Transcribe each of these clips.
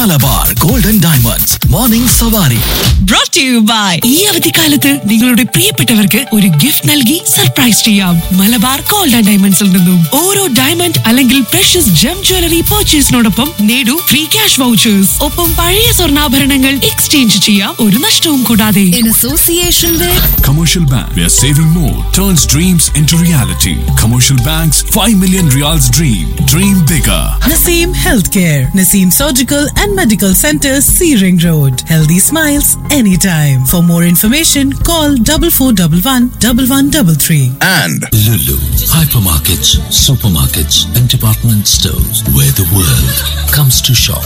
Malabar gold and diamonds morning സവാരി brought to you by ഈ അവധിക്കാലത്ത് നിങ്ങളുടെ പ്രിയപ്പെട്ടവർക്ക് ഒരു ഗിഫ്റ്റ് നൽകി സർപ്രൈസ് ചെയ്യാം മലബാർ ഗോൾഡ് ആൻഡ് ഡയമണ്ട്സിൽ നിന്നും ഓരോ ഡയമണ്ട് അല്ലെങ്കിൽ പ്രഷ്യസ് ജം ജ്വല്ലറി പർച്ചേസിനോടൊപ്പം നേടൂ ഫ്രീ ക്യാഷ് വൗച്ചേഴ്സ് ഒപ്പം പഴയ സ്വർണ്ണാഭരണങ്ങൾ എക്സ്ചേഞ്ച് ചെയ്യാം ഒരു നഷ്ടവും കൂടാതെ in association with Commercial Bank, where saving more turns dreams into reality. Commercial Bank's 5 million reals dream. Dream bigger. Naseem Healthcare, Naseem Surgical and Medical Center, Searing Road. Healthy smiles anytime. For more information, call double four double one double one double three. and Lulu, hypermarkets, supermarkets, and department stores where the world comes to shop.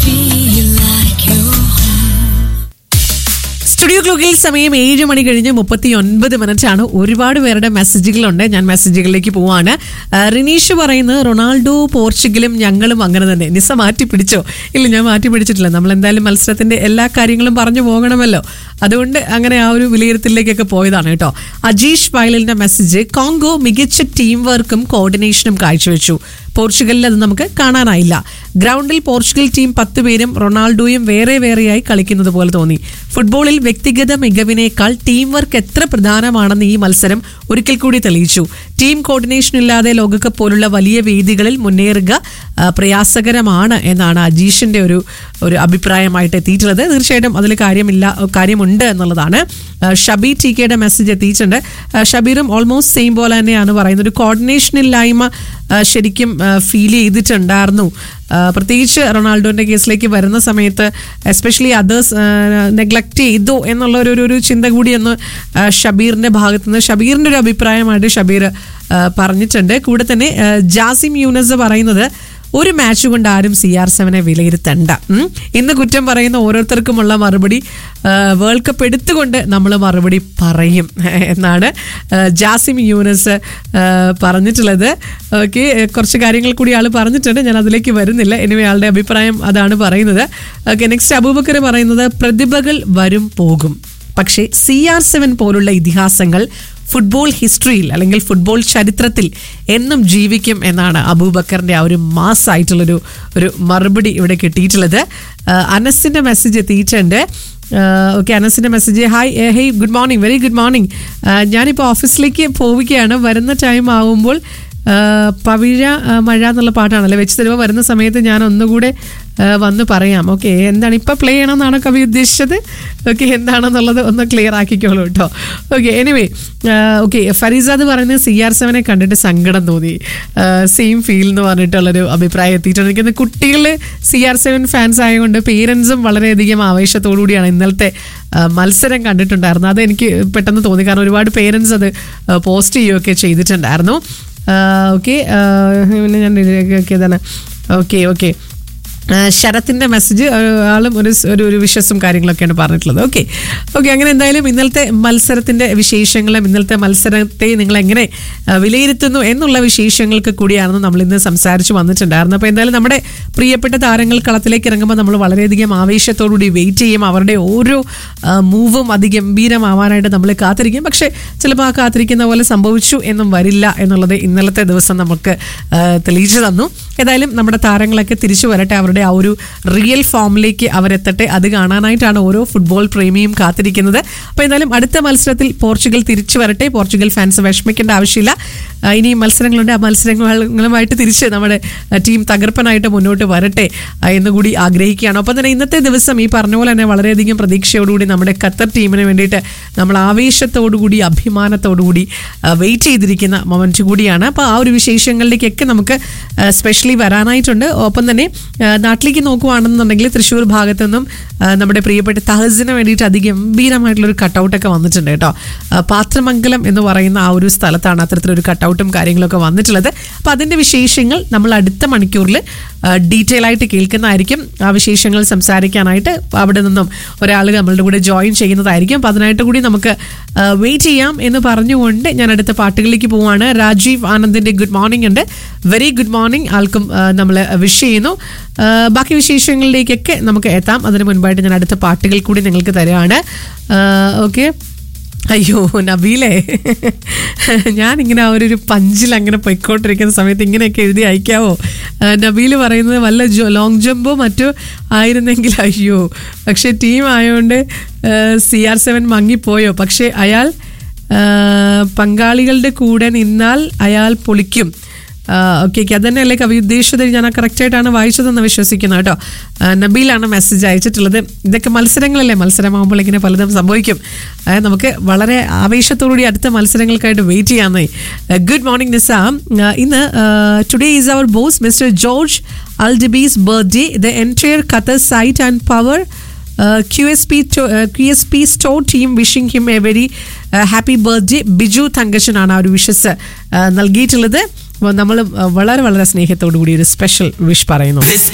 Studio ക്ലോക്കിൽ സമയം ഏഴ് മണി കഴിഞ്ഞ് മുപ്പത്തി ഒൻപത് minute ആണ് ഒരുപാട് പേരുടെ മെസ്സേജുകളുണ്ട് ഞാൻ മെസ്സേജുകളിലേക്ക് പോവാണ് ആ, റിനീഷ് പറയുന്നത് റൊണാൾഡോ പോർച്ചുഗലും ഞങ്ങളും അങ്ങനെ തന്നെ നിസ മാറ്റി പിടിച്ചോ ഇല്ല ഞാൻ മാറ്റി പിടിച്ചിട്ടില്ല നമ്മൾ എന്തായാലും മത്സരത്തിന്റെ എല്ലാ കാര്യങ്ങളും പറഞ്ഞു പോകണമല്ലോ അതുകൊണ്ട് അങ്ങനെ ആ ഒരു വിലയിരുത്തലിലേക്കൊക്കെ പോയതാണ് കേട്ടോ അജീഷ് പൈലിന്റെ മെസ്സേജ് കോങ്കോ മികച്ച ടീം വർക്കും കോർഡിനേഷനും കാഴ്ചവെച്ചു പോർച്ചുഗലിൽ അത് നമുക്ക് കാണാനായില്ല ഗ്രൗണ്ടിൽ പോർച്ചുഗൽ ടീം പത്ത് പേരും റൊണാൾഡോയും വേറെ വേറെയായി കളിക്കുന്നത് പോലെ തോന്നി ഫുട്ബോളിൽ വ്യക്തിഗത മികവിനേക്കാൾ ടീം വർക്ക് എത്ര പ്രധാനമാണെന്ന് ഈ മത്സരം ഒരിക്കൽ കൂടി തെളിയിച്ചു ടീം കോർഡിനേഷൻ ഇല്ലാതെ ലോകകപ്പ് പോലുള്ള വലിയ വേദികളിൽ മുന്നേറുക ആ, പ്രയാസകരമാണ് എന്നാണ് അജീഷിന്റെ ഒരു ഒരു അഭിപ്രായമായിട്ട് എത്തിയിട്ടുള്ളത് തീർച്ചയായിട്ടും അതിൽ കാര്യമില്ല കാര്യമുണ്ട് എന്നുള്ളതാണ് ആ, ഷബി ടി കെയുടെ മെസ്സേജ് എത്തിയിട്ടുണ്ട് ആ, ഷബീറും ഓൾമോസ്റ്റ് സെയിം പോലെ തന്നെയാണ് പറയുന്നത് ഒരു കോർഡിനേഷൻ ഇല്ലായ്മ ആ, ശരിക്കും ഫീൽ ചെയ്തിട്ടുണ്ടായിരുന്നു ആ, പ്രത്യേകിച്ച് റൊണാൾഡോന്റെ കേസിലേക്ക് വരുന്ന സമയത്ത് എസ്പെഷ്യലി അതേഴ്സ് നെഗ്ലക്ട് ചെയ്തു എന്നുള്ള ഒരു ഒരു- ഒരു ചിന്ത കൂടി ഒന്ന് ആ, ഷബീറിന്റെ ഭാഗത്ത് നിന്ന് ഷബീറിന്റെ ഒരു അഭിപ്രായമായിട്ട് ഷബീർ ആ, പറഞ്ഞിട്ടുണ്ട് കൂടെ തന്നെ ആ, ജാസിം യൂനസ് പറയുന്നത് ഒരു മാച്ച് കൊണ്ട് ആരും സി ആർ സെവനെ വിലയിരുത്തണ്ട ഉം. ഇന്ന് കുറ്റം പറയുന്ന ഓരോരുത്തർക്കുമുള്ള മറുപടി ആ, വേൾഡ് കപ്പ് എടുത്തുകൊണ്ട് നമ്മൾ മറുപടി പറയും എന്നാണ് ആ, ജാസിം യൂനസ് ആ, പറഞ്ഞിട്ടുള്ളത് ഓക്കെ കുറച്ച് കാര്യങ്ങൾ കൂടി ആൾ പറഞ്ഞിട്ടുണ്ട് ഞാൻ അതിലേക്ക് വരുന്നില്ല ഇനി ആളുടെ അഭിപ്രായം അതാണ് പറയുന്നത് ഓക്കെ നെക്സ്റ്റ് അബൂബക്കർ പറയുന്നത് പ്രതിഭകൾ വരും പോകും പക്ഷേ സി ആർ സെവൻ പോലുള്ള ഇതിഹാസങ്ങൾ ഫുട്ബോൾ ഹിസ്റ്ററിയിൽ അല്ലെങ്കിൽ ഫുട്ബോൾ ചരിത്രത്തിൽ എന്നും ജീവിക്കും എന്നാണ് അബൂബക്കറിന്റെ ആ ഒരു മാസ് ആയിട്ടുള്ളൊരു ഒരു മറുപടി ഇവിടെ കിട്ടിയിട്ടുള്ളത് ആ, അനസിന്റെ മെസ്സേജ് എത്തിയിട്ടുണ്ട് ഓക്കെ അനസിന്റെ message hi hey good morning very good morning ഞാനിപ്പോൾ ഓഫീസിലേക്ക് പോവുകയാണ് വരുന്ന ടൈം ആവുമ്പോൾ ആ, പവിഴ ആ, മഴ എന്നുള്ള പാട്ടാണല്ലേ വെച്ച് തരുമ്പോൾ വരുന്ന സമയത്ത് ഞാൻ ഒന്നുകൂടെ ആ, വന്ന് പറയാം ഓക്കെ എന്താണ് ഇപ്പം പ്ലേ ചെയ്യണമെന്നാണോ കവി ഉദ്ദേശിച്ചത് ഓക്കെ എന്താണെന്നുള്ളത് ഒന്ന് ക്ലിയർ ആക്കിക്കോളൂ കേട്ടോ ഓക്കെ എനിവേ ഓക്കെ ഫരീസാദ് പറയുന്നത് സി ആർ സെവനെ കണ്ടിട്ട് സങ്കടം തോന്നി സെയിം ഫീൽ എന്ന് പറഞ്ഞിട്ടുള്ളൊരു അഭിപ്രായം എത്തിയിട്ടുണ്ട് എനിക്ക് തോന്നുന്നു കുട്ടികൾ സി ആർ സെവൻ ഫാൻസ് ആയതുകൊണ്ട് പേരൻസും വളരെയധികം ആവേശത്തോടു കൂടിയാണ് ഇന്നലത്തെ ആ, മത്സരം കണ്ടിട്ടുണ്ടായിരുന്നത് അത് എനിക്ക് പെട്ടെന്ന് തോന്നി കാരണം ഒരുപാട് പേരൻസ് അത് പോസ്റ്റ് ചെയ്യുകയൊക്കെ ചെയ്തിട്ടുണ്ടായിരുന്നു ഓക്കെ പിന്നെ ഞാൻ ഇതിലേക്കൊക്കെ ഓക്കെ ഓക്കെ ആ, ശരത്തിന്റെ മെസ്സേജ് ആളും ഒരു സ് ഒരു ഒരു വിശ്വസും കാര്യങ്ങളൊക്കെയാണ് പറഞ്ഞിട്ടുള്ളത് ഓക്കെ ഓക്കെ അങ്ങനെ എന്തായാലും ഇന്നലത്തെ മത്സരത്തിന്റെ വിശേഷങ്ങളും ഇന്നലത്തെ മത്സരത്തെ നിങ്ങൾ എങ്ങനെ ആ, വിലയിരുത്തുന്നു എന്നുള്ള വിശേഷങ്ങൾക്ക് കൂടിയാണ് നമ്മൾ ഇന്ന് സംസാരിച്ച് വന്നിട്ടുണ്ടായിരുന്നത് അപ്പോൾ എന്തായാലും നമ്മുടെ പ്രിയപ്പെട്ട താരങ്ങൾ കളത്തിലേക്ക് ഇറങ്ങുമ്പോൾ നമ്മൾ വളരെയധികം ആവേശത്തോടുകൂടി വെയിറ്റ് ചെയ്യും അവരുടെ ഓരോ ആ, മൂവും അതിഗംഭീരമാവാനായിട്ട് നമ്മൾ കാത്തിരിക്കും പക്ഷേ ചിലപ്പോൾ ആ കാത്തിരിക്കുന്ന പോലെ സംഭവിച്ചു എന്നും വരില്ല എന്നുള്ളത് ഇന്നലത്തെ ദിവസം നമുക്ക് ആ, തെളിയിച്ചു തന്നു ഏതായാലും നമ്മുടെ താരങ്ങളൊക്കെ തിരിച്ചു വരട്ടെ അവരുടെ ആ ഒരു റിയൽ ഫോമിലേക്ക് അവരെത്തട്ടെ അത് കാണാനായിട്ടാണ് ഓരോ ഫുട്ബോൾ പ്രേമിയും കാത്തിരിക്കുന്നത് അപ്പോൾ എന്തായാലും അടുത്ത മത്സരത്തിൽ പോർച്ചുഗൽ തിരിച്ചു വരട്ടെ പോർച്ചുഗൽ ഫാൻസ് വിഷമിക്കേണ്ട ആവശ്യമില്ല ആ, ഇനി മത്സരങ്ങളുണ്ട് ആ മത്സരങ്ങളുമായിട്ട് തിരിച്ച് നമ്മുടെ ആ, ടീം തകർപ്പനായിട്ട് മുന്നോട്ട് വരട്ടെ ആ, എന്നുകൂടി ആഗ്രഹിക്കുകയാണ് ഒപ്പം തന്നെ ഇന്നത്തെ ദിവസം ഈ പറഞ്ഞ പോലെ തന്നെ വളരെയധികം പ്രതീക്ഷയോടുകൂടി നമ്മുടെ ഖത്തർ ടീമിന് വേണ്ടിയിട്ട് നമ്മൾ ആവേശത്തോടുകൂടി അഭിമാനത്തോടുകൂടി വെയിറ്റ് ചെയ്തിരിക്കുന്ന മൊമെന്റ് കൂടിയാണ് അപ്പോൾ ആ ഒരു വിശേഷങ്ങളിലേക്കൊക്കെ നമുക്ക് സ്പെഷ്യലി വരാനായിട്ടുണ്ട് ഒപ്പം തന്നെ ആ, നാട്ടിലേക്ക് നോക്കുവാണെന്നുണ്ടെങ്കിൽ തൃശ്ശൂർ ഭാഗത്തു നിന്നും ആ, നമ്മുടെ പ്രിയപ്പെട്ട തഹസിന് വേണ്ടിയിട്ട് അതിഗംഭീരമായിട്ടുള്ളൊരു കട്ടൗട്ടൊക്കെ വന്നിട്ടുണ്ട് കേട്ടോ ആ, പാത്രമംഗലം എന്ന് പറയുന്ന ആ ഒരു സ്ഥലത്താണ് അത്തരത്തിലൊരു കട്ടൗട്ടും കാര്യങ്ങളൊക്കെ വന്നിട്ടുള്ളത് അപ്പോൾ അതിൻ്റെ വിശേഷങ്ങൾ നമ്മൾ അടുത്ത മണിക്കൂറിൽ ഡീറ്റെയിൽ ആയിട്ട് കേൾക്കുന്നതായിരിക്കും ആ വിശേഷങ്ങൾ സംസാരിക്കാനായിട്ട് അവിടെ നിന്നും ഒരാൾ നമ്മളുടെ കൂടെ ജോയിൻ ചെയ്യുന്നതായിരിക്കും അപ്പോൾ അതിനായിട്ട് കൂടി നമുക്ക് വെയിറ്റ് ചെയ്യാം എന്ന് പറഞ്ഞുകൊണ്ട് ഞാൻ അടുത്ത പാട്ടുകളിലേക്ക് പോവാണ് രാജീവ് ആനന്ദിന്റെ ഗുഡ് മോർണിംഗ് ഉണ്ട് വെരി ഗുഡ് മോർണിംഗ് ആൾക്കും നമ്മൾ വിഷ് ചെയ്യുന്നു ആ, ബാക്കി വിശേഷങ്ങളിലേക്കൊക്കെ നമുക്ക് എത്താം അതിന് മുൻപായിട്ട് ഞാൻ അടുത്ത പാട്ടുകൾ കൂടി നിങ്ങൾക്ക് തരുകയാണ് ഓക്കെ അയ്യോ നബീലേ ഞാനിങ്ങനെ ആ ഒരു പഞ്ചിൽ അങ്ങനെ പൊയ്ക്കൊണ്ടിരിക്കുന്ന സമയത്ത് ഇങ്ങനെയൊക്കെ എഴുതി അയക്കാവോ ആ, നബീല് പറയുന്നത് വല്ല ജോ ലോങ് ജമ്പോ മറ്റോ ആയിരുന്നെങ്കിൽ അയ്യോ പക്ഷെ ടീം ആയതുകൊണ്ട് സി ആർ സെവൻ മങ്ങിപ്പോയോ പക്ഷെ അയാൾ ആ, പങ്കാളികളുടെ കൂടെ നിന്നാൽ അയാൾ പൊളിക്കും ഓക്കെ ഓക്കെ അതന്നെയല്ലേ കവി ഉദ്ദേശിച്ചത് ഞാൻ ആ കറക്റ്റായിട്ടാണ് വായിച്ചതെന്ന് വിശ്വസിക്കുന്നു കേട്ടോ ആ, നബീലാണ് മെസ്സേജ് അയച്ചിട്ടുള്ളത് ഇതൊക്കെ മത്സരങ്ങളല്ലേ മത്സരമാകുമ്പോൾ ഇങ്ങനെ പലതും സംഭവിക്കും ആ, നമുക്ക് വളരെ ആവേശത്തോടുകൂടി അടുത്ത മത്സരങ്ങൾക്കായിട്ട് വെയിറ്റ് ചെയ്യാമെന്നേ ഗുഡ് മോർണിംഗ് നിസാം ആ, ഇന്ന് today is our boss mister George Aldibees birthday the entire Qatar site and power Q S P Q S P store team wishing him a very happy birthday Biju തങ്കച്ചനാണ് ആ ഒരു wishes നൽകിയിട്ടുള്ളത് അപ്പോൾ നമ്മൾ വളരെ വളരെ സ്നേഹത്തോടു കൂടി ഒരു സ്പെഷ്യൽ വിഷ് പറയുന്നു This